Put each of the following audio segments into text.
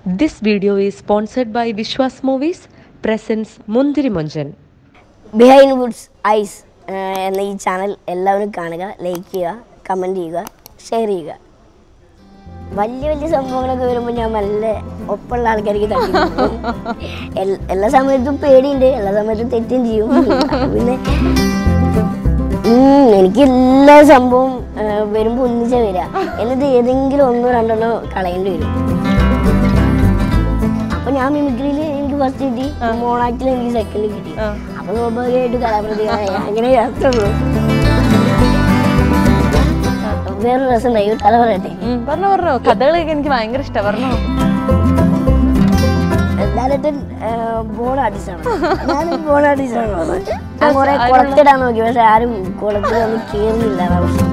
This video is sponsored by Vishwas Movies, presents Mundiri Munjan. Behindwoods Ice എന്ന ഈ channel എല്ലാവരും കാണുക like ചെയ്യുക കമൻറ്റ് ചെയ്യുക ഷെയർ ചെയ്യുക വലിയ വലിയ സംഭവങ്ങളൊക്കെ വരുമ്പോൾ ഞാൻ നല്ല ഒപ്പമുള്ള ആൾക്കാർക്ക് തട്ടി കൊടുക്കും. എൽ- എല്ലാ സമയത്തും പേടിയുണ്ട് എല്ലാ സമയത്തും തെറ്റും ചെയ്യും അപ്പൊ പിന്നെ ഉം, എനിക്ക് എല്ലാ സംഭവം വരുമ്പോൾ ഒന്നിച്ചാ വരിക എന്നിട്ട് ഏതെങ്കിലും ഒന്നോ രണ്ടെണ്ണോ കളയേണ്ടി വരും അപ്പൊ ഞാൻ മിമിക്രിയിൽ എനിക്ക് ഫസ്റ്റ് കിട്ടി മോണാക്റ്റിൽ എനിക്ക് സെക്കൻഡ് കിട്ടി അപ്പൊ സ്വാഭാവികമായിട്ട് കലാപ്രതികളായി അങ്ങനെ അത്രേ ഉള്ളൂ വേറൊരു രസം ഉണ്ടായി ഒരു കഥ പറയട്ടെ ഉം, പറഞ്ഞോ പറഞ്ഞോ കഥകളൊക്കെ എനിക്ക് ഭയങ്കര ഇഷ്ടം പറഞ്ഞോ ലാലേട്ടൻ ബോൺ ആർട്ടിസ്റ്റാണ് ഞാൻ ബോൺ ആർട്ടിസ്റ്റാണ് ഞാൻ കുറെ കുളത്തിടാൻ നോക്കി പക്ഷെ ആരും കുളത്തിലൊന്നും കയറുന്നില്ല അതാ പ്രശ്നം.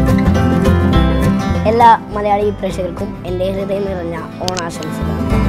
എല്ലാ മലയാളി പ്രേക്ഷകർക്കും എൻ്റെ ഹൃദയം നിറഞ്ഞ ഓണാശംസകൾ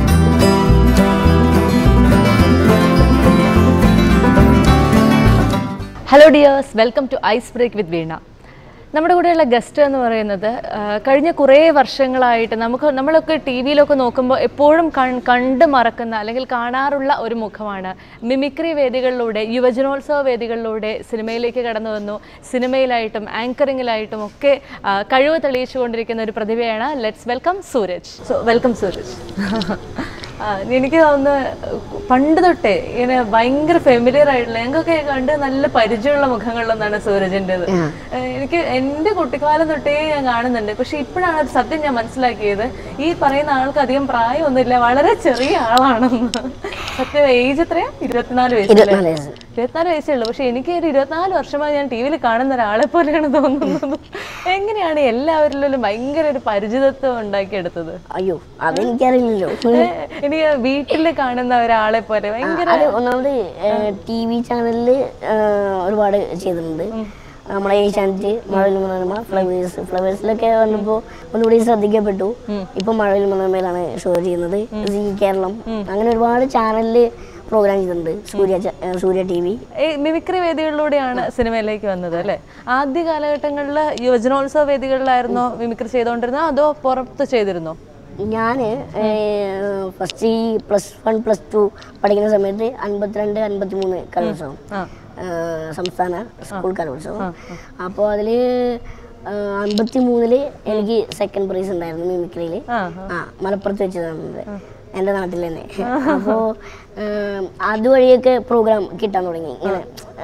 hello dears welcome to ice break with Veena നമ്മുടെ കൂടെയുള്ള ഗസ്റ്റ് എന്ന് പറയുന്നത് ആ, കഴിഞ്ഞ കുറേ വർഷങ്ങളായിട്ട് നമുക്ക് നമ്മളൊക്കെ ടി വിയിലൊക്കെ നോക്കുമ്പോൾ എപ്പോഴും കൺ- കണ്ട് മറക്കുന്ന അല്ലെങ്കിൽ കാണാറുള്ള ഒരു മുഖമാണ് മിമിക്രി വേദികളിലൂടെ യുവജനോത്സവ വേദികളിലൂടെ സിനിമയിലേക്ക് കടന്നു വന്നു സിനിമയിലായിട്ടും ആങ്കറിങ്ങിലായിട്ടും ഒക്കെ ആ, കഴിവ് തെളിയിച്ചുകൊണ്ടിരിക്കുന്ന ഒരു പ്രതിഭയാണ് let's welcome Sooraj so welcome Sooraj ആ, എനിക്ക് തോന്നുന്നു പണ്ട് തൊട്ടേ ഇങ്ങനെ ഭയങ്കര ഫെമിലിയർ ആയിട്ടുള്ള ഞങ്ങൾക്കൊക്കെ കണ്ട് നല്ല പരിചയമുള്ള മുഖങ്ങളിലൊന്നാണ് സൂരജിൻ്റെത് എനിക്ക് എൻ്റെ കുട്ടിക്കാലം തൊട്ടേ ഞാൻ കാണുന്നുണ്ട് പക്ഷെ ഇപ്പോഴാണ് ഒരു സത്യം ഞാൻ മനസ്സിലാക്കിയത് ഈ പറയുന്ന ആൾക്ക് അധികം പ്രായമൊന്നുമില്ല വളരെ ചെറിയ ആളാണെന്ന് സത്യം ഏജ് എത്രയാ ഇരുപത്തിനാല് വയസ്സല്ലേ ഇരുപത്തിനാല് വയസ്സ് ഇരുപത്തിനാല് വയസ്സേ ഉള്ളൂ പക്ഷെ എനിക്ക് ഒരു ഇരുപത്തിനാല് വർഷമായി ഞാൻ ടി വിയിൽ കാണുന്ന ഒരാളെ പോലെയാണ് തോന്നുന്നത് എങ്ങനെയാണ് എല്ലാവരിലും ഭയങ്കര ഒരു പരിചിതത്വം ഉണ്ടാക്കിയെടുത്തത് അയ്യോ അതെനിക്കറിയില്ലല്ലോ ഏ, എനിക്ക് വീട്ടിൽ കാണുന്ന ഒരാളെ പോലെ ഭയങ്കര അത് ഒന്നാമത് ടി വി ചാനലിൽ ഒരുപാട് ചെയ്തിട്ടുണ്ട് നമ്മളെ ഏഷ്യാനെറ്റ് മഴവിൽ മനോരമ ഫ്ലവേഴ്സ് ഫ്ലവേഴ്സിലൊക്കെ വന്നപ്പോൾ ഒന്നുകൂടി ശ്രദ്ധിക്കപ്പെട്ടു ഇപ്പൊ മഴവിൽ മനോരമയിലാണ് ഷോ ചെയ്യുന്നത് സി കേരളം അങ്ങനെ ഒരുപാട് ചാനലിൽ പ്രോഗ്രാം ചെയ്തിട്ടുണ്ട് സൂര്യ ച- ഏ, സൂര്യ ടി വി ഈ മിമിക്രി വേദികളിലൂടെയാണ് സിനിമയിലേക്ക് വന്നത് അല്ലേ ആദ്യ കാലഘട്ടങ്ങളിൽ യുവജനോത്സവ വേദികളിലായിരുന്നോ മിമിക്രി ചെയ്തുകൊണ്ടിരുന്നോ അതോ പുറത്ത് ചെയ്തിരുന്നോ ഞാൻ ഫസ്റ്റ് ഈ പ്ലസ് വൺ പ്ലസ് ടു പഠിക്കുന്ന സമയത്ത് അൻപത്തിരണ്ട് അൻപത്തി മൂന്ന് കലോത്സവം ആ ഏഹ് സംസ്ഥാന സ്കൂൾ കലോത്സവം അപ്പോൾ അതിൽ അൻപത്തി മൂന്നില് എനിക്ക് സെക്കൻഡ് പ്രൈസ് ഉണ്ടായിരുന്നു മിമിക്രിയിൽ ആ ആ മലപ്പുറത്ത് വെച്ച് നടന്നത് എൻ്റെ നാട്ടിൽ തന്നെ അപ്പോൾ അതുവഴിയൊക്കെ പ്രോഗ്രാം കിട്ടാൻ തുടങ്ങി ഇങ്ങനെ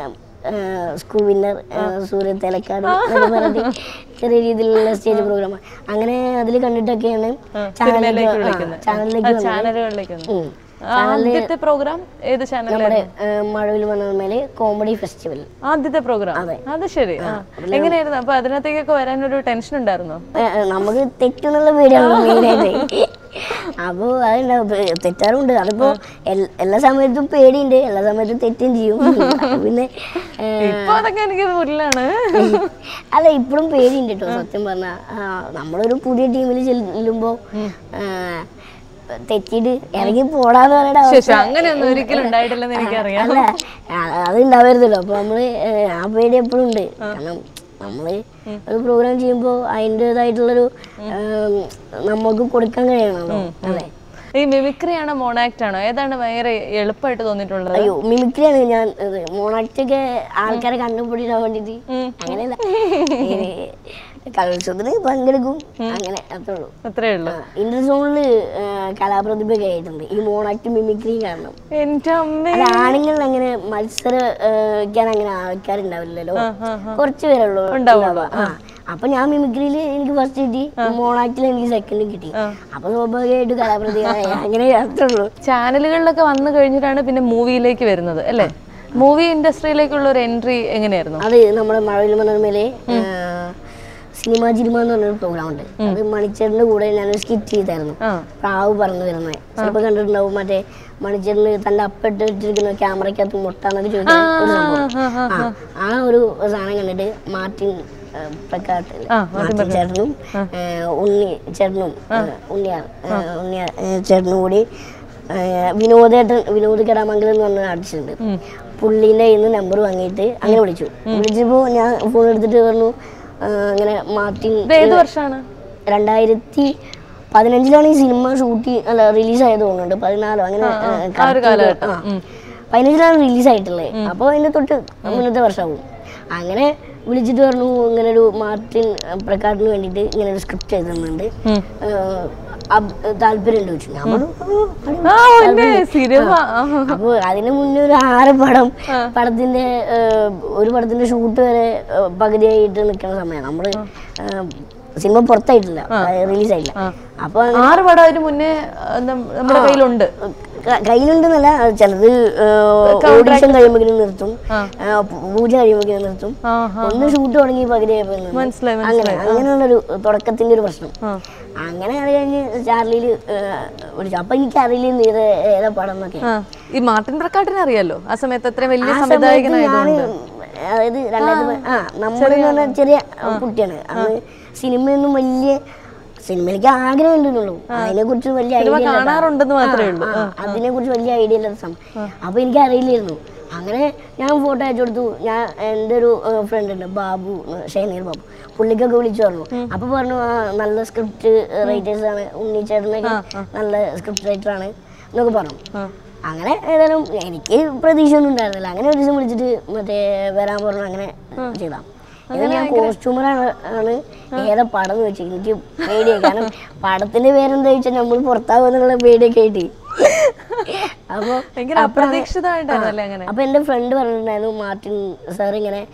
സ്കൂൾ വിന്നർ സൂര്യ തലക്കാട് എന്നൊക്കെ പറഞ്ഞിട്ട് ചെറിയ രീതിയിലുള്ള സ്റ്റേജ് പ്രോഗ്രാം അങ്ങനെ അതിൽ കണ്ടിട്ടൊക്കെയാണ് ചാനലിലേക്ക് ചാനലിലേക്ക് വന്നത്. ചാനലുകളിലേക്ക് വന്നു. ഉം. ആദ്യത്തെ പ്രോഗ്രാം ഏത് ചാനലിൽ നമ്മുടെ ഏഹ്, മഴവിൽ മനോരമയിലെ കോമഡി ഫെസ്റ്റിവൽ ആദ്യത്തെ പ്രോഗ്രാം അത് ശരി ആ. എങ്ങനെയായിരുന്നു അപ്പൊ അതിനകത്തേക്കൊക്കെ വരാനൊരു ടെൻഷൻ ഉണ്ടായിരുന്നോ ഏ, ഏ, നമുക്ക് തെറ്റെന്നുള്ള പേടിയാണല്ലോ മെയിനായിട്ട് അപ്പോൾ അതുണ്ടാവും പേ- തെറ്റാറുണ്ട് അതിപ്പോ എൽ- എല്ലാ സമയത്തും പേടിയുണ്ട് എല്ലാ സമയത്തും തെറ്റും ചെയ്യും അപ്പൊ പിന്നെ ഏ, ഇപ്പൊ അതൊക്കെ എനിക്ക് പുല്ലാണ് അല്ല ഇപ്പോഴും പേടിയുണ്ട് കേട്ടോ സത്യം പറഞ്ഞാൽ നമ്മളൊരു പുതിയ ടീമിൽ ചെല്ലുമ്പോ ആ, തെറ്റിയിട്ട് ഇറങ്ങി പോടാന്ന് പറയണ അവസ്ഥ. ശേഷം അങ്ങനെയൊന്നും ഒരിക്കലും ഉണ്ടായിട്ടില്ലെന്ന് എനിക്കറിയാം അല്ല ആ- അത് ഉണ്ടാവരുതല്ലോ അപ്പൊ നമ്മള് ഏ, ആ പേടി എപ്പോഴും ഉണ്ട് കാരണം നമ്മള് ഒരു പ്രോഗ്രാം ചെയ്യുമ്പോൾ അതിൻ്റെതായിട്ടുള്ളൊരു ഏം, നമുക്ക് കൊടുക്കാൻ കഴിയണമല്ലോ അല്ലേ ഈ മിമിക്രി ആണോ മോണാക്ട് ആണോ ഏതാണ് ഭയങ്കര എളുപ്പമായിട്ട് തോന്നിയിട്ടുള്ളത് അയ്യോ മിമിക്രിയാണ് ഞാൻ ഇത് മോണാക്റ്റൊക്കെ ആൾക്കാരെ കണ്ടുപിടിക്കാൻ വേണ്ടിട്ട് അങ്ങനെയല്ല ഈ കലോത്സവത്തിന് പങ്കെടുക്കും അങ്ങനെ അത്രേ ഉള്ളൂ അത്രേ ഉള്ളൂ ഇന്റർസോണില് കലാപ്രതിഭയൊക്കെ ആയിട്ടുണ്ട് ഈ മോണാക്ട് മിമിക്രി കാരണം എന്റെ അമ്മ അത് ആണുങ്ങളിൽ അങ്ങനെ മത്സരിക്കാൻ അങ്ങനെ ആൾക്കാരുണ്ടാവില്ലല്ലോ കുറച്ച് പേരുള്ളൂ ഉണ്ടാവുക. ആ. അപ്പൊ ഞാൻ മിമിക്രിയിൽ എനിക്ക് ഫസ്റ്റ് കിട്ടി മോണാക്റ്റിൽ എനിക്ക് സെക്കൻഡ് കിട്ടി അപ്പൊ സ്വാഭാവികമായിട്ട് കലാപ്രതികളായി അങ്ങനെ അത്രേ ഉള്ളൂ ചാനലുകളിലൊക്കെ വന്നു കഴിഞ്ഞിട്ടാണ് പിന്നെ മൂവിയിലേക്ക് വരുന്നത് അല്ലേ മൂവി ഇൻഡസ്ട്രിയിലേക്കുള്ള ഒരു എൻട്രി എങ്ങനെയായിരുന്നു അത് നമ്മുടെ മഴവിൽ മനോരമയിലെ സിനിമ ജിനിമ എന്ന് പറഞ്ഞൊരു പ്രോഗ്രാം ഉണ്ട് അത് മണിച്ചേറിന്റെ കൂടെ ഞാനൊരു സ്കിറ്റ് ചെയ്തായിരുന്നു ആ പ്രാവ് പറന്നു വരുന്നത് ചിലപ്പോൾ കണ്ടിട്ടുണ്ടാവും മറ്റേ മണിച്ചേറിന് തന്റെ അപ്പിട്ട് വെച്ചിരിക്കുന്ന ക്യാമറയ്ക്കകത്ത് മുട്ടാന്നൊക്കെ ചോദിക്കുന്ന ഒരു സംഭവം ആ, ആ ഒരു സാധനം കണ്ടിട്ട് മാർട്ടിൻ ഏ, പ്രക്കാട്ട് ആ, മാർട്ടിൻ ചേട്ടനും ഏ, ഉണ്ണി ചേട്ടനും ഏ, ഉണ്ണിയാർ ഏ, ഉണ്ണിയാർ ഏ, ചേട്ടനും കൂടി ഏ, വിനോദേട്ടൻ വിനോദ് കടാമംഗലം എന്ന് പറഞ്ഞ ആർട്ടിസ്റ്റ് ഉണ്ട് പുള്ളീൻ്റെ കയ്യിൽ നിന്ന് നമ്പർ വാങ്ങിയിട്ട് അങ്ങനെ വിളിച്ചു വിളിച്ചപ്പോൾ ഞാൻ ഫോൺ എടുത്തിട്ട് പറഞ്ഞു ആ, അങ്ങനെ മാർട്ടിൻ ഇത് ഏത് വർഷമാണ് രണ്ടായിരത്തി പതിനഞ്ചിലാണ് ഈ സിനിമ ഷൂട്ട് അല്ല റിലീസ് ആയത് തോന്നുന്നുണ്ട് പതിനാലോ അങ്ങനെ ഏ, ആ ഒരു correct കാലഘട്ടം. ആ. പതിനഞ്ചിലാണ് റിലീസ് ആയിട്ടുള്ളത് അപ്പോൾ അതിന്റെ തൊട്ട് മുന്നത്തെ വർഷമാവും അങ്ങനെ വിളിച്ചിട്ട് പറഞ്ഞു ഇങ്ങനെ ഒരു മാർട്ടിൻ ഏ, പ്രക്കാടിന് വേണ്ടിയിട്ട് ഇങ്ങനെ ഒരു സ്ക്രിപ്റ്റ് എഴുതുന്നുണ്ട് താല്പര്യം ചോദിച്ചു ഞാൻ പറഞ്ഞു, "ആ, ആ അടി- പിന്നെ താല്പര്യം." സിനിമ ആ. അപ്പൊ അതിന് മുന്നേ ഒരു ആറ് പടം പടത്തിന്റെ ഏ, ഒരു പടത്തിന്റെ ഷൂട്ട് വരെ ഏ, പകുതിയായിട്ട് നിൽക്കുന്ന സമയം നമ്മള് ഏ, സിനിമ പുറത്തായിട്ടില്ല റിലീസ് ആയില്ല അപ്പൊ അങ്ങനെ ആറ് പടം അതിന് മുന്നേ ആ, നം- നമ്മുടെ കയ്യിലുണ്ട് ക- കയ്യിലുണ്ടെന്നല്ല ചിലത് ഓഡിഷൻ കഴിയുമ്പോഴേക്കും നിർത്തും ഏ, പൂജ കഴിയുമ്പോഴേക്കും നിർത്തും ആ ഒന്ന് ഷൂട്ട് തുടങ്ങി പകുതിയായപ്പോൾ നിർത്തും. മനസ്സിലായി അങ്ങനെ അങ്ങനെയുള്ളൊരു തുടക്കത്തിന്റെ ഒരു പ്രശ്നം അങ്ങനെ അത് കഴിഞ്ഞ് ചാർലിയിൽ വിളിച്ചു അപ്പൊ എനിക്ക് അറിയില്ല ഇത് ഏതാ പടം എന്നൊക്കെ ആ ഈ മാർട്ടിൻ പ്രക്കാട്ടിനെ അറിയാലോ ആ സമയത്ത് അത്രയും വലിയ ആ സമയത്ത് സംവിധായകനായതുകൊണ്ട് ഞാന് അതായത് രണ്ടായിരത്തി പ- ആ നമ്മളെന്ന് പറഞ്ഞാൽ ചെറിയ കുട്ടിയാണ് അന്ന് സിനിമയൊന്നും വലിയ സിനിമയിലേക്ക് ആഗ്രഹം ഉണ്ടെന്നുള്ളൂ അതിനെ കുറിച്ച് വലിയ ഐഡിയ കാണാറുണ്ടെന്ന് മാത്രമേ ഉള്ളൂ അതിനെ കുറിച്ച് വലിയ ഐഡിയ ഇല്ലാത്ത സമയം അപ്പൊ എനിക്ക് അറിയില്ലായിരുന്നു അങ്ങനെ ഞാൻ ഫോട്ടോ അയച്ചു കൊടുത്തു ഞാൻ എൻ്റെ ഒരു ഫ്രണ്ട് ഉണ്ട് ബാബു ഷൈനീർ ബാബു പുള്ളിക്കൊക്കെ വിളിച്ചു പറഞ്ഞു അപ്പൊ പറഞ്ഞു ആ നല്ല സ്ക്രിപ്റ്റ് റൈറ്റേഴ്സ് ആണ് ഉണ്ണിച്ചേട്ടനൊക്കെ നല്ല സ്ക്രിപ്റ്റ് റൈറ്റർ ആണ് എന്നൊക്കെ പറഞ്ഞു അങ്ങനെ ഏതായാലും എനിക്ക് പ്രതീക്ഷ ഒന്നും ഉണ്ടായിരുന്നില്ല അങ്ങനെ ഒരു ദിവസം വിളിച്ചിട്ട് മറ്റേ വരാൻ പറഞ്ഞു അങ്ങനെ ചെയ്താ ഇത് ഞാൻ കോസ്റ്റ്യൂമറാണ് ആണ് ഏതാ പടം എന്ന് വെച്ചാൽ എനിക്ക് പേടിയായി കാരണം പടത്തിന്റെ പേരെന്താ വെച്ചാൽ നമ്മൾ പുറത്താവുന്നുള്ള പേടിയൊക്കെ ആയിട്ട് അപ്പൊ ഭയങ്കര അപ്രതീക്ഷിതമായിട്ടായിരുന്നല്ലേ അങ്ങനെ അപ്പൊ എന്റെ ഫ്രണ്ട് പറഞ്ഞിട്ടുണ്ടായിരുന്നു മാർട്ടിൻ സാർ ഇങ്ങനെ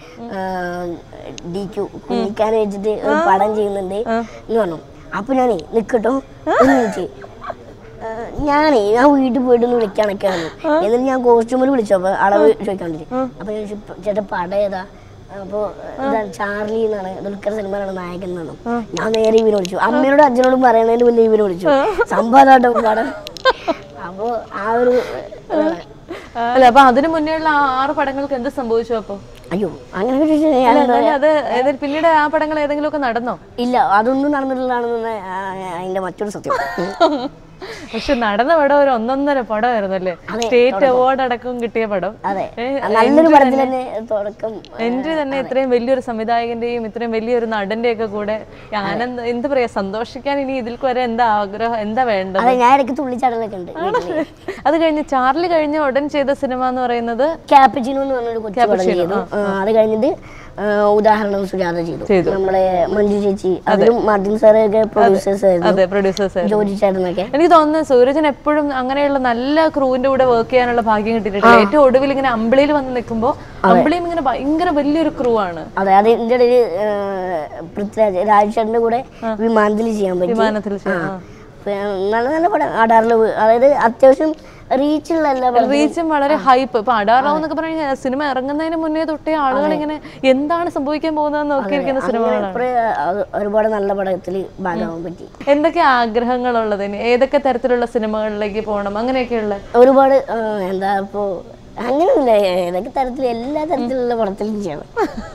ഡി ക്യു കുഞ്ഞിക്കാൻ വെച്ചിട്ട് ഒരു പടം ചെയ്യുന്നുണ്ട് എന്ന് പറഞ്ഞു അപ്പൊ ഞാനേ നിക്കട്ടോ എന്ന് ചോദിച്ചു ഏഹ് ഞാനേ ഞാൻ വീട്ടിൽ പോയിട്ട് ഒന്ന് വിളിക്കാനൊക്കെയാണ് എന്നിട്ട് ഞാൻ കോസ്റ്റ്യൂമർ വിളിച്ചു അപ്പൊ അളവ് ചോദിക്കാൻ വേണ്ടി അപ്പൊ ഞാൻ ചോദിച്ചു, ചേട്ടാ പടം ഏതാ അപ്പൊ ഇതാ ചാർലി എന്നാണ് ദുൽഖർ സൽമാനാണ് നായകൻ എന്നാണ് ഞാൻ നേരെ ഇവനെ വിളിച്ചു അമ്മയോടും അച്ഛനോടും പറയണതിന് മുന്നേ ഇവനെ വിളിച്ചു സംഭവമാട്ടോ പടം അപ്പൊ ആ ഒരു ഇതാണ്. അല്ല അപ്പൊ അതിന് മുന്നേ ഉള്ള ആ ആറ് പടങ്ങൾക്ക് എന്ത് സംഭവിച്ചു അപ്പൊ അയ്യോ അങ്ങനെ ചോദിച്ചാൽ ഞാൻ അല്ല, എന്നാലും അത് ഏതെങ്കിലും പിന്നീട് ആ പടങ്ങൾ ഏതെങ്കിലും ഒക്കെ നടന്നോ ഇല്ല അതൊന്നും നടന്നിട്ടുള്ളതാണെന്ന് അതിന്റെ മറ്റൊരു സത്യം പക്ഷെ നടന്ന പടം ഒരു ഒന്നൊന്നര പടമായിരുന്നല്ലേ സ്റ്റേറ്റ് അവാർഡ് അടക്കം കിട്ടിയ പടം അതെ ഏ, നല്ലൊരു പടത്തിൽ തന്നെ തുടക്കം എൻട്രി തന്നെ ഇത്രയും വലിയൊരു സംവിധായകന്റെയും ഇത്രയും വലിയൊരു നടന്റെ ഒക്കെ കൂടെ ആനന്ദ് എന്ത് പറയാ സന്തോഷിക്കാൻ ഇനി ഇതിൽ വരെ എന്താ ആഗ്രഹം എന്താ വേണ്ടത് അതെ ഞാൻ ഇടയ്ക്ക് തുള്ളിച്ചാടലൊക്കെ ഉണ്ട് വീട്ടില്. അത് കഴിഞ്ഞ് ചാർലി കഴിഞ്ഞ ഉടൻ ചെയ്ത സിനിമ എന്ന് പറയുന്നത് ക്യാപ്പിച്ചിനോ എന്ന് പറഞ്ഞൊരു കൊച്ചു പടം ചെയ്തു ആ, അത് കഴിഞ്ഞിട്ട് ആ, ഉദാഹരണം സുജാത ചെയ്തു നമ്മളെ മഞ്ജു ചേച്ചി അതിലും മാർട്ടിൻ സാറൊക്കെ പ്രൊഡ്യൂസേഴ്സ് ആയിരുന്നു അതെ പ്രൊഡ്യൂസേഴ്സ് ജോജി ചേട്ടനൊക്കെ എനിക്ക് തോന്നുന്നു സൂരജൻ എപ്പോഴും അങ്ങനെയുള്ള നല്ല ക്രൂവിന്റെ കൂടെ വർക്ക് ചെയ്യാനുള്ള ഭാഗ്യം കിട്ടിയിട്ടില്ല ഏറ്റവും ഒടുവിൽ ഇങ്ങനെ അമ്പിളിയിൽ വന്ന് നിൽക്കുമ്പോൾ അമ്പിളിയും ഇങ്ങനെ ഭയങ്കര വലിയൊരു ക്രൂ ആണ് അതെ അത് ഇതിന്റെ ഇടയിൽ പൃഥ്വിരാജ് രാജേഷന്റെ കൂടെ വിമാനത്തിൽ ചെയ്യാൻ പറ്റി വിമാനത്തിൽ ആ. പിന്നെ നല്ല നല്ല പടം അടാറിലവ് അതായത് അത്യാവശ്യം റീച്ചുള്ള എല്ലാ പടം റീച്ചും വളരെ ഹൈപ്പ് ഇപ്പൊ അടാറാവ് എന്നൊക്കെ പറഞ്ഞു സിനിമ ഇറങ്ങുന്നതിന് മുന്നേ തൊട്ടേ ആളുകൾ ഇങ്ങനെ എന്താണ് സംഭവിക്കാൻ പോകുന്നതെന്ന് നോക്കിയിരിക്കുന്ന സിനിമകളാണ് ഇപ്പഴേ അത് ഒരുപാട് നല്ല പടത്തിൽ ഭാഗമാവാൻ പറ്റി എന്തൊക്കെ ആഗ്രഹങ്ങളുള്ളത് ഇനി ഏതൊക്കെ തരത്തിലുള്ള സിനിമകളിലേക്ക് പോകണം അങ്ങനെയൊക്കെയുള്ള ഒരുപാട് ആ, എന്താ ഇപ്പോ അങ്ങനെയൊന്നുമില്ല ഏതൊക്കെ തരത്തിൽ എല്ലാ തരത്തിലുള്ള പടത്തിലും ചെയ്യണം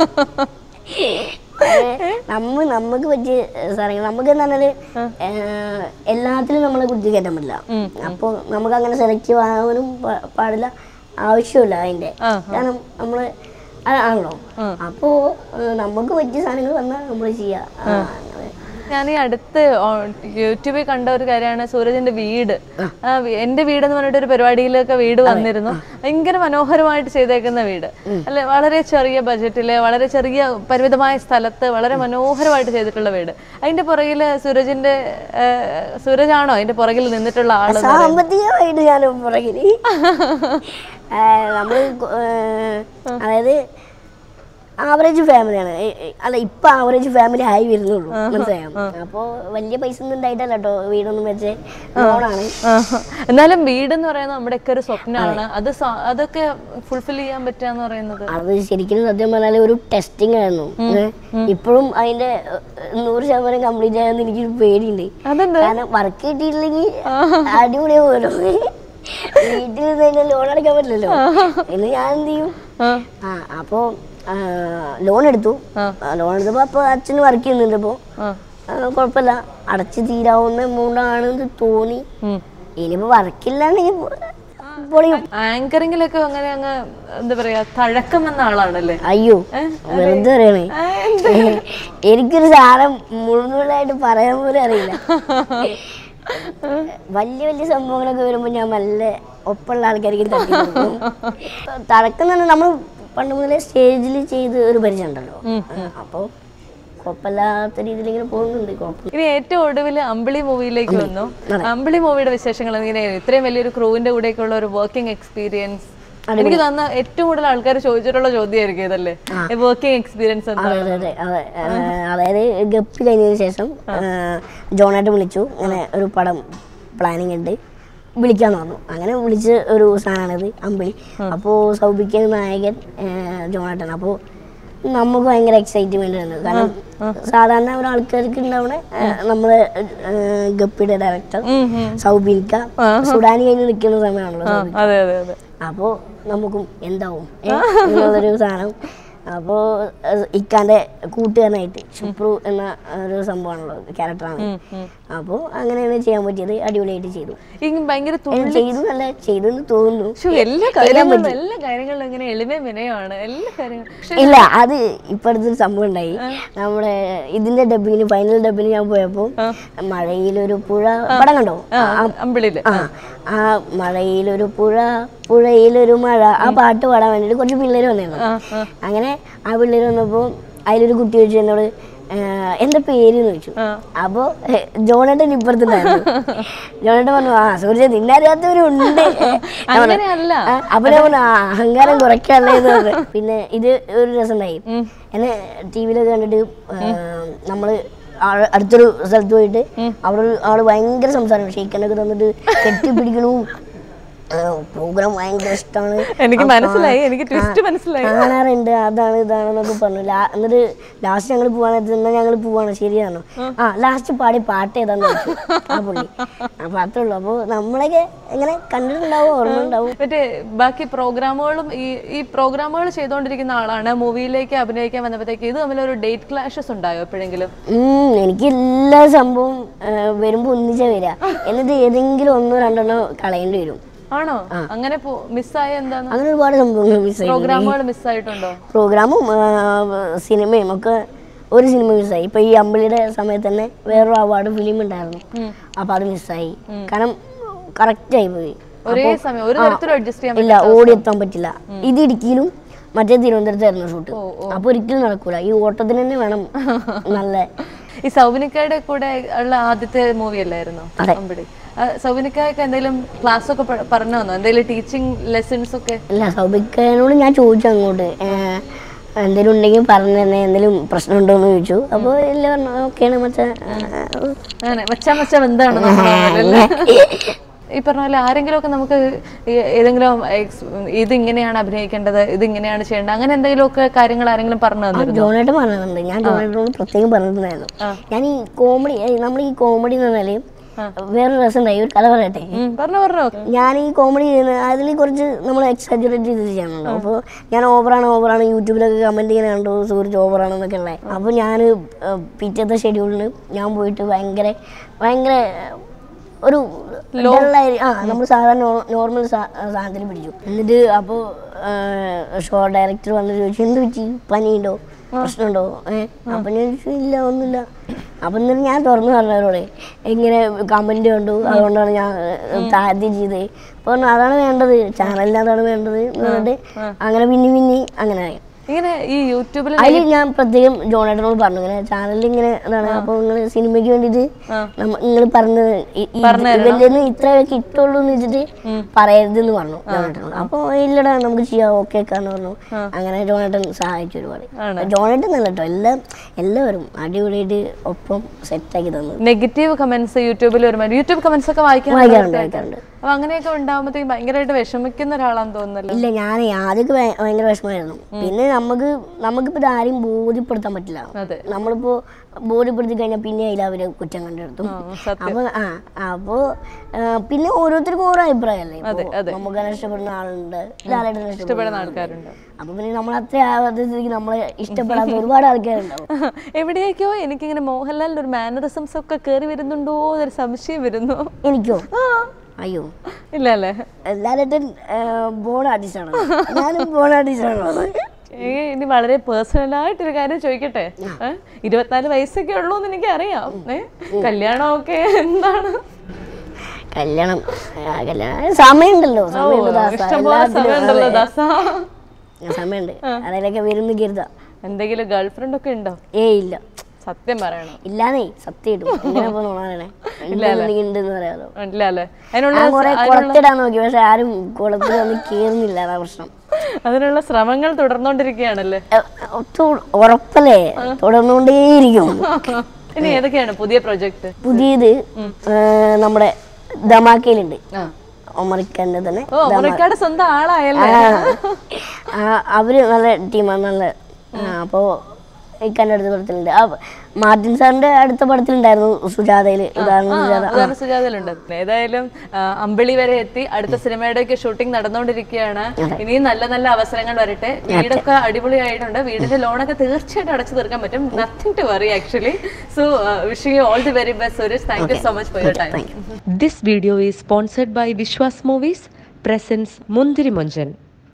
ഏ, നമ്മ നമുക്ക് പറ്റിയ സാധനങ്ങൾ നമുക്ക് എന്ന് പറഞ്ഞാല് ഏ, എല്ലാത്തിലും നമ്മളെ കുത്തി കയറ്റാൻ പറ്റില്ല അപ്പോൾ നമുക്ക് അങ്ങനെ സെലക്റ്റീവ് ആവാനും പ- പാടില്ല ആവശ്യമില്ല അതിന്റെ കാരണം നമ്മള് അതാണല്ലോ അപ്പോ ഏ, നമുക്ക് പറ്റിയ സാധനങ്ങൾ വന്നാൽ നമ്മൾ ചെയ്യാം ആ, അങ്ങനെ. ഞാൻ ഈ അടുത്ത് ഓ- യൂട്യൂബിൽ കണ്ട ഒരു കാര്യമാണ് സൂരജിന്റെ വീട് ആ വി- എന്റെ വീട് എന്ന് പറഞ്ഞിട്ട് ഒരു പരിപാടിയിലൊക്കെ വീട് വന്നിരുന്നു ഭയങ്കര മനോഹരമായിട്ട് ചെയ്തേക്കുന്ന വീട് അല്ലെ വളരെ ചെറിയ ബജറ്റില് വളരെ ചെറിയ പരിമിതമായ സ്ഥലത്ത് വളരെ മനോഹരമായിട്ട് ചെയ്തിട്ടുള്ള വീട് അതിന്റെ പുറകില് സൂരജിന്റെ ആ, സൂരജാണോ അതിന്റെ പുറകിൽ നിന്നിട്ടുള്ള ആള് സാമ്പത്തികമായിട്ട് ഞാൻ പുറകില് നമ്മൾ അതായത് ആവറേജ് ഫാമിലിയാണ് ഏ, ഏ, അല്ല ഇപ്പൊ ആവറേജ് ഫാമിലി ആയി വരുന്നുള്ളൂ മനസ്സിലായോ അപ്പോ വലിയ പൈസ ഒന്നും ഉണ്ടായിട്ടല്ല കേട്ടോ വീടൊന്നും വെച്ച് ലോണാണ് ആഹാ. എന്നാലും വീട് എന്ന് പറയുന്നത് നമ്മുടെയൊക്കെ ഒരു സ്വപ്നമാണ് അത് സ- അതൊക്കെ ഫുൾഫിൽ ചെയ്യാൻ പറ്റുക എന്ന് പറയുന്നത് അത് ശരിക്കും സത്യം പറഞ്ഞാൽ ഒരു ടെസ്റ്റിംഗ് ആയിരുന്നു ഏ, ഇപ്പോഴും അതിന്റെ ഏ, നൂറ് ശതമാനം കംപ്ലീറ്റ് ആയെന്ന് എനിക്ക് പേടിയുണ്ട് അതെന്താ കാരണം വർക്ക് കിട്ടിയിട്ടില്ലെങ്കിൽ അടിപൊളിയാവുമല്ലോ വീട്ടിൽ നിന്ന് ലോൺ അടയ്ക്കാൻ പറ്റില്ലല്ലോ ഇന്ന് ഞാൻ എന്ത് ചെയ്യും ആ. ആ അപ്പോ ലോൺ എടുത്തു ലോൺ എടുത്തപ്പോ അപ്പൊ അച്ഛന് വർക്ക് ചെയ്യുന്നുണ്ട് ഇപ്പോ ആ. ആ, കുഴപ്പമില്ല അടച്ചു തീരാവുന്ന എമൗണ്ട് ആണെന്ന് തോന്നി ഉം. ഇനിയിപ്പോ വർക്കില്ലാണ്ടെങ്കിൽ പൊളിയും ആങ്കറിങ്ങിലൊക്കെ അങ്ങനെ അങ്ങ് എന്താ പറയാ തഴക്കം വന്ന ആളാണല്ലേ അയ്യോ വെറുതെ പറയണേ എനിക്കൊരു സാധനം മുഴുവനായിട്ട് പറയാൻ പോലും അറിയില്ല വലിയ വലിയ സംഭവങ്ങളൊക്കെ വരുമ്പോൾ ഞാൻ നല്ല ഒപ്പമുള്ള ആൾക്കാർക്ക് തട്ടി കൊടുക്കും തടക്കുന്ന നമ്മൾ പണ്ട് മുതലേ സ്റ്റേജിൽ ചെയ്ത് ഒരു പരിചയം ഉണ്ടല്ലോ അപ്പോൾ കുഴപ്പമില്ലാത്ത രീതിയിൽ ഇങ്ങനെ പോകുന്നുണ്ട് കുഴപ്പം ഇനി ഏറ്റവും ഒടുവിൽ അമ്പിളി മൂവിയിലേക്ക് വന്നു അമ്പിളി മൂവിയുടെ വിശേഷങ്ങൾ എങ്ങനെയായിരുന്നു ഇത്രയും വലിയൊരു ക്രൂവിന്റെ കൂടെയൊക്കെ ഉള്ള ഒരു വർക്കിംഗ് എക്സ്പീരിയൻസ് എനിക്ക് തോന്നുന്ന ഏറ്റവും കൂടുതൽ ആൾക്കാർ ചോദിച്ചിട്ടുള്ള ചോദ്യമായിരിക്കും ഇതല്ലേ വർക്കിംഗ് എക്സ്പീരിയൻസ് എന്താ അതെ അതെ അതെ അതെ ആ, അതായത് ഗപ്പി കഴിഞ്ഞതിന് ശേഷം ആ, ജോണായിട്ട് വിളിച്ചു അങ്ങനെ ഒരു പടം പ്ലാനിങ് ഉണ്ട് വിളിക്കാന്ന് പറഞ്ഞു അങ്ങനെ വിളിച്ച ഒരു സാധനമാണിത് അമ്പിളി അപ്പോൾ സൗഭിക്ക നായകൻ ആ, ജോണാട്ടൻ അപ്പോൾ നമുക്ക് ഭയങ്കര എക്സൈറ്റ്മെന്റ് ആണ് കാരണം സാധാരണ ഒരാൾക്കാർക്ക് ഉണ്ടാവണ നമ്മളെ ആ, ഗപ്പിയുടെ ഡയറക്ടർ സൗബിൻക സുഡാനി കഴിഞ്ഞ് നിൽക്കുന്ന സമയമാണല്ലോ സൗബിൻ അതെ അതെ അതെ അപ്പോൾ നമുക്കും എന്താവും ഏ? എന്നുള്ളൊരു സാധനം അപ്പോൾ ഇക്കാന്റെ കൂട്ടുകാരനായിട്ട് ശുപ്രു എന്ന ഒരു സംഭവമാണല്ലോ ക്യാരക്ടറാണ് അപ്പോൾ അങ്ങനെയാണ് ചെയ്യാൻ പറ്റിയത് അടിപൊളിയായിട്ട് ചെയ്തു ഈ ഭയങ്കര തു- ഞാൻ ചെയ്തു നല്ല ചെയ്തെന്ന് തോന്നുന്നു ശ്ശോ, എല്ലാ കാര്യങ്ങളിലും എല്ലാ കാര്യങ്ങളിലും ഇങ്ങനെ എളിമയും വിനയമാണ് എല്ലാ കാര്യങ്ങളും പക്ഷെ ഇല്ല അത് ഇപ്പോഴത്തെ സംഭവം ഉണ്ടായി നമ്മുടെ ഇതിന്റെ ഡബിങ്ങിന് ഫൈനൽ ഡബിന് ഞാൻ പോയപ്പോൾ മഴയിലൊരു പുഴ പടം കണ്ടോ ആ, അമ്പിളിയില് ആ ആ മഴയിലൊരു പുഴ പുഴയിലൊരു മഴ ആ പാട്ട് പാടാൻ വേണ്ടിയിട്ട് കുറച്ച് പിള്ളേർ വന്നിരുന്നു അങ്ങനെ ആ പിള്ളേർ വന്നപ്പോൾ അതിലൊരു കുട്ടി ചോദിച്ചു എന്നോട് "ആ, എന്താ പേര് എന്ന് ചോദിച്ചു അപ്പോൾ ജോണേട്ടൻ ഇപ്പുറത്തുണ്ടായിരുന്നു ജോണേട്ടൻ പറഞ്ഞു ആ സൂര്യ നിന്നറിയാത്തവരുണ്ട് അങ്ങനെയല്ല. അപ്പൊ ഞാൻ പറഞ്ഞു "ആ, അഹങ്കാരം കുറയ്ക്കാനല്ലേ എന്ന് പറഞ്ഞു പിന്നെ ഇത് ഒരു രസം ഉണ്ടായി എന്നെ ടി വിയിലൊക്കെ കണ്ടിട്ട് ആ, നമ്മള് ആ- അടുത്തൊരു സ്ഥലത്ത് പോയിട്ട് അവിടെ ഒരു ആള് ഭയങ്കര സംസാരം ഷെയ്ക്കനൊക്കെ തന്നിട്ട് കെട്ടിപ്പിടിക്കണു പ്രോഗ്രാം ഭയങ്കര ഇഷ്ടമാണ് എനിക്ക് മനസ്സിലായി എനിക്ക് ട്വിസ്റ്റ് മനസ്സിലായി കാണാറുണ്ട് അതാണ് ഇതാണെന്നൊക്കെ പറഞ്ഞു ലാ- എന്നിട്ട് ലാസ്റ്റ് ഞങ്ങൾ പോവാൻ എന്നാ ഞങ്ങൾ പോവാണ് ശരിയാണോ ആ ലാസ്റ്റ് പാടി പാട്ട് ഏതാന്ന് ചോദിച്ചു ആ പുള്ളി അപ്പൊ അത്രേ ഉള്ളൂ അപ്പൊ നമ്മളൊക്കെ എങ്ങനെ കണ്ടിട്ടുണ്ടാവും ഓർമ്മ ഉണ്ടാവും മറ്റേ ബാക്കി പ്രോഗ്രാമുകളും ഈ ഈ പ്രോഗ്രാമുകൾ ചെയ്തുകൊണ്ടിരിക്കുന്ന ആളാണ് മൂവിയിലേക്ക് അഭിനയിക്കാൻ വന്നപ്പോഴത്തേക്ക് ഇത് തമ്മിൽ ഒരു ഡേറ്റ് ക്ലാഷസ് ഉണ്ടായോ എപ്പോഴെങ്കിലും ഉം, എനിക്ക് എല്ലാ സംഭവം ആ, വരുമ്പോ ഒന്നിച്ചാ വരിക എന്നിട്ട് ഏതെങ്കിലും ഒന്നോ രണ്ടെണ്ണോ കളയേണ്ടി വരും ആണോ അങ്ങനെ മിസ്സായ എന്താന്ന് അങ്ങനെ ഒരുപാട് സംഭവങ്ങൾ മിസ്സായി പ്രോഗ്രാമുകൾ മിസ്സായിട്ടുണ്ടോ പ്രോഗ്രാമും ആ, സിനിമയും ഒക്കെ ഒരു സിനിമ മിസ്സായി ഇപ്പൊ ഈ അമ്പിളിയുടെ സമയത്ത് തന്നെ വേറൊരു അവാർഡ് ഫിലിം ഉണ്ടായിരുന്നു അപ്പൊ അത് മിസ്സായി കാരണം കറക്റ്റ് ആയി പോയി ഒരേ സമയം ഒരു തരത്തിലും അഡ്ജസ്റ്റ് ചെയ്യാൻ ഇല്ല ഓടിയെത്താൻ പറ്റില്ല ഇത് ഇടുക്കിയിലും മറ്റേ തിരുവനന്തപുരത്തായിരുന്നു ഷൂട്ട് അപ്പൊ ഒരിക്കലും നടക്കൂല ഈ ഓട്ടത്തിന് തന്നെ വേണം നല്ല ഈ സൗബിനിക്കയുടെ കൂടെ ഉള്ള ആദ്യത്തെ മൂവി അല്ലായിരുന്നോ അതെ. അമ്പിളി ആ, സൗബിനിക്കയൊക്കെ എന്തെങ്കിലും ക്ലാസ് ഒക്കെ പ- പറഞ്ഞു തന്നോ എന്തെങ്കിലും ടീച്ചിങ് ലെസൺസ് ഒക്കെ അല്ല സൗഭിക്കനോട് ഞാൻ ചോദിച്ചു അങ്ങോട്ട് ഏഹ്, എന്തേലും ഉണ്ടെങ്കിൽ പറഞ്ഞു തന്നെ എന്തെങ്കിലും പ്രശ്നമുണ്ടോ എന്ന് ചോദിച്ചു അപ്പോൾ ഇല്ല പറഞ്ഞു ഓക്കെയാണ് മച്ചാ അങ്ങനെ മച്ചാ മച്ചാ എന്താണ് ഈ പറഞ്ഞ പോലെ ആരെങ്കിലും ഒക്കെ നമുക്ക് ഈ ഏതെങ്കിലും ex- ഇതിങ്ങനെയാണ് അഭിനയിക്കേണ്ടത് ഇതിങ്ങനെയാണ് ചെയ്യേണ്ടത് അങ്ങനെ എന്തെങ്കിലും ഒക്കെ കാര്യങ്ങൾ ആരെങ്കിലും പറഞ്ഞു തന്നിരുന്നു ജോണേട്ടൻ പറഞ്ഞിട്ടുണ്ട് ഞാൻ ജോണേട്ടനോട് പ്രത്യേകം പറഞ്ഞിട്ടുണ്ടായിരുന്നു ഞാൻ ഈ കോമഡി നമ്മൾ ഈ കോമഡി എന്ന് പറഞ്ഞാൽ വേറൊരു രസം ഉണ്ടായി ഒരു കഥ പറയട്ടെ പറഞ്ഞു പറഞ്ഞു ഞാൻ ഈ കോമഡി ചെയ്യുന്ന അതിൽ കുറച്ച് നമ്മൾ എക്സാജുറേറ്റ് ചെയ്ത് ചെയ്യണമല്ലോ അപ്പോൾ ഞാൻ ഓവറാണ് ഓവറാണ് യൂട്യൂബിലൊക്കെ കമൻറ്റ് ചെയ്യുന്ന കണ്ടു സൂരജ് ഓവറാണെന്നൊക്കെ ഉള്ളത് അപ്പോൾ ഞാൻ പിറ്റത്തെ ഷെഡ്യൂളിന് ഞാൻ പോയിട്ട് ഭയങ്കര ഭയങ്കര ഒരു ഡള്ളായി ആ നമ്മൾ സാധാരണ നോർമൽ സാധനത്തിൽ പിടിച്ചു എന്നിട്ട് അപ്പോൾ ഷോ ഡയറക്ടർ വന്ന് ചോദിച്ചു എന്ത് പറ്റി പനിയുണ്ടോ പ്രശ്നമുണ്ടോ ഏഹ് അപ്പം ഞാൻ ചോദിച്ചു ഇല്ല ഒന്നുമില്ല അപ്പം എന്നിട്ട് ഞാൻ തുറന്നു പറഞ്ഞവരോട് ഇങ്ങനെ കമൻറ്റ് കണ്ടു അതുകൊണ്ടാണ് ഞാൻ താദ്യം ചെയ്തത് അപ്പോൾ പറഞ്ഞു അതാണ് വേണ്ടത് ചാനലിൽ അതാണ് വേണ്ടത് എന്ന് പറഞ്ഞിട്ട് അങ്ങനെ പിന്നെ പിന്നെ അങ്ങനെ ആയി ഇങ്ങനെ ഈ യൂട്യൂബിൽ അതിൽ ഞാൻ പ്രത്യേകം ജോണേട്ടനോട് പറഞ്ഞു ഇങ്ങനെ ചാനലിൽ ഇങ്ങനെ ഇതാണ് അപ്പോൾ നിങ്ങൾ സിനിമയ്ക്ക് വേണ്ടിയിട്ട് നിങ്ങൾ പറഞ്ഞത് ഈ- ഈ ഇവരിൽ നിന്ന് ഇത്ര കിട്ടുള്ളൂ എന്ന് വെച്ചിട്ട് പറയരുതെന്ന് പറഞ്ഞു ജോണേട്ടനോട് അപ്പോൾ ഇല്ലടാ നമുക്ക് ചെയ്യാം ഓക്കെ എന്ന് പറഞ്ഞു അങ്ങനെ ജോണേട്ടൻ സഹായിച്ചു ഒരുപാട് ജോണേട്ടൻ നല്ല കേട്ടോ എല്ലാം എല്ലാവരും അടിപൊളിയായിട്ട് ഒപ്പം സെറ്റാക്കി തന്നു നെഗറ്റീവ് കമന്റ്സ് യൂട്യൂബിൽ വരുമ്പോൾ യൂട്യൂബ് കമന്റ്സ് ഒക്കെ വായിക്കാൻ വായിക്കാറുണ്ട് വായിക്കാറുണ്ട് അപ്പൊ അങ്ങനെയൊക്കെ ഉണ്ടാകുമ്പോഴത്തേക്കും ഭയങ്കരമായിട്ട് വിഷമിക്കുന്ന ഒരാളാന്ന് തോന്നുന്നല്ലോ ഇല്ല ഞാൻ ആദ്യമൊക്കെ ഭയ- ഭയങ്കര വിഷമമായിരുന്നു പിന്നെ നമുക്ക് നമുക്കിപ്പോൾ ഇത് ആരെയും ബോധ്യപ്പെടുത്താൻ പറ്റില്ല അതെ. നമ്മളിപ്പോ ബോധ്യപ്പെടുത്തി കഴിഞ്ഞാൽ പിന്നെ അതിൽ അവര് കുറ്റം കണ്ടെടുത്തു സത്യം. അപ്പൊ ആ അപ്പോ ആ, പിന്നെ ഓരോരുത്തർക്കും ഓരോ അഭിപ്രായമല്ലേ അതെ, അതെ. നമുക്ക് ഇഷ്ടപ്പെടുന്ന ആളുണ്ട് ലാലേട്ടനെ ഇഷ്ടപ്പെടുന്ന ഇഷ്ടപ്പെടുന്ന ആൾക്കാരുണ്ട് അപ്പൊ പിന്നെ നമ്മൾ അത്ര ആവാത്ത സ്ഥിതിക്ക് നമ്മളെ ഇഷ്ടപ്പെടാത്ത ഒരുപാട് ആൾക്കാരുണ്ടാവും എവിടെയൊക്കെയോ എനിക്കിങ്ങനെ മോഹൻലാലിന്റെ ഒരു മാനറിസംസ് ഒക്കെ കയറി വരുന്നുണ്ടോ എന്നൊരു സംശയം വരുന്നു എനിക്കോ ആ, അയ്യോ ഇല്ല അല്ലേ ലാലേട്ടൻ ബോൺ ആർട്ടിസ്റ്റാണ് ഞാനും ബോൺ ആർട്ടിസ്റ്റാണോ ഏ, ഇനി വളരെ പേഴ്സണൽ ആയിട്ടൊരു കാര്യം ചോദിക്കട്ടെ ഏ? ഇരുപത്തിനാല് വയസ്സൊക്കെ ഉള്ളൂ എന്ന് എനിക്ക് അറിയാം ഏ കല്യാണമൊക്കെ എന്താണ് കല്യാണം ആ, കല്യാണം സമയമുണ്ടല്ലോ സമയമുണ്ട് ദാസ ഇഷ്ടംപോലെ സമയമുണ്ടല്ലോ എല്ലാത്തിനും ദാസ അതെ. സമയമുണ്ട് അതിലൊക്കെ വരുന്ന കരുതാ എന്തെങ്കിലും ഗേൾ ഫ്രണ്ട് ഒക്കെ ഉണ്ടോ ഏ ഇല്ല സത്യം പറയണം ഇല്ലാന്നേ സത്യം ഇടും എങ്ങനെ ഇപ്പൊ നോണാണേ ഉണ്ടെന്ന് പറയാലോ ഇല്ല അല്ലേ അതിനുള്ള ഞാൻ കുറെ കുളത്തിടാൻ നോക്കി പക്ഷെ ആരും കുളത്തിൽ വന്ന് കേറുന്നില്ല അതാ പ്രശ്നം അതിനുള്ള ശ്രമങ്ങൾ തുടർന്നുകൊണ്ടിരിക്കുകയാണല്ലേ എ, ഒത്തു ഉറപ്പല്ലേ തുടർന്നുകൊണ്ടേയിരിക്കും ഇനി ഏതൊക്കെയാണ് പുതിയ പ്രൊജക്ട് പുതിയത് ഏ, നമ്മുടെ ധമാക്കയിലുണ്ട് ഒമറിക്കന്റെ തന്നെ ഓ അമറിക്കയുടെ സ്വന്തം ആളായല്ലേ ആ, അവര് നല്ല ടീമാണ് നല്ല ആ, അപ്പോ ഇക്കാന്റെ അടുത്ത പടത്തിലുണ്ട് ആ മാർട്ടിൻ സാറിന്റെ അടുത്ത പടത്തിലുണ്ടായിരുന്നു സുജാതയില് ഉദാഹരണം സുജാത ഉദാഹരണ സുജാതയിലുണ്ട് ഏതായാലും ആ, അമ്പിളി വരെ എത്തി അടുത്ത സിനിമയുടെയൊക്കെ ഷൂട്ടിംഗ് നടന്നുകൊണ്ടിരിക്കുകയാണ് ഇനിയും നല്ല നല്ല അവസരങ്ങൾ വരട്ടെ വീടൊക്കെ അടിപൊളിയായിട്ടുണ്ട് വീടിന്റെ ലോണൊക്കെ തീർച്ചയായിട്ടും അടച്ചു തീർക്കാൻ പറ്റും nothing to worry actually so wishing you all the very best Suresh thank you so much for your time This video is sponsored by Vishwas Movies, presents Mundiri Munjan.